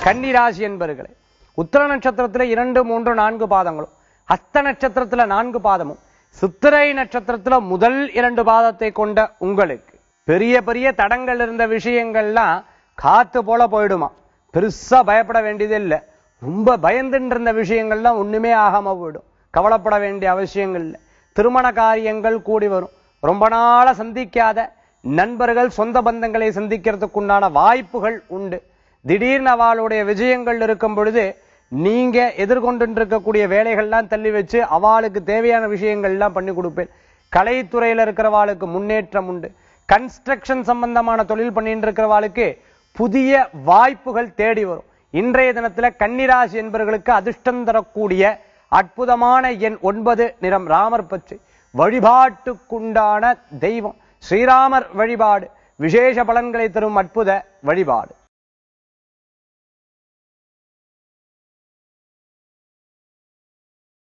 கன்னிராசி என்பர்களே உத்தர நட்சத்திரத்துல இரண்டு மூன்று நான்கு பாதங்களும் ஹஸ்த நட்சத்திரத்துல நான்கு பாதமும் சித்திரை நட்சத்திரத்துல முதல் இரண்டு பாதத்தை கொண்ட உங்களுக்கு பெரிய பெரிய தடங்கள் இருந்த விஷயங்கள்லாம் காத்து போல போயிடுமா பெருசா பயப்பட வேண்டியது இல்லை ரொம்ப பயந்துட்டு இருந்த விஷயங்கள்லாம் ஒண்ணுமே ஆகாம போயிடும் கவலைப்பட வேண்டிய அவசியங்கள் இல்லை திருமண காரியங்கள் கூடி வரும் ரொம்ப நாளா சந்திக்காத நண்பர்கள் சொந்த பந்தங்களை சந்திக்கிறதுக்குண்டான வாய்ப்புகள் உண்டு திடீர்னு அவளுடைய விஜயங்கள் இருக்கும் பொழுது நீங்க எதிர்கொண்டு இருக்கக்கூடிய வேலைகள்லாம் தள்ளி வச்சு அவளுக்கு தேவையான விஷயங்கள்லாம் பண்ணி கொடுப்பேன் கலைத்துறையில இருக்கிறவாளுக்கு முன்னேற்றம் உண்டு கன்ஸ்ட்ரக்ஷன் சம்பந்தமான தொழில் பண்ணிட்டு இருக்கிறவாளுக்கு புதிய வாய்ப்புகள் தேடி வரும் இன்றைய தினத்துல கன்னிராசி என்பவர்களுக்கு அதிர்ஷ்டம் தரக்கூடிய அற்புதமான எண் ஒன்பது நிறம் ராமர் பச்சை வழிபாட்டுக்குண்டான தெய்வம் ஸ்ரீராமர் வழிபாடு விசேஷ பலன்களை தரும் அற்புத வழிபாடு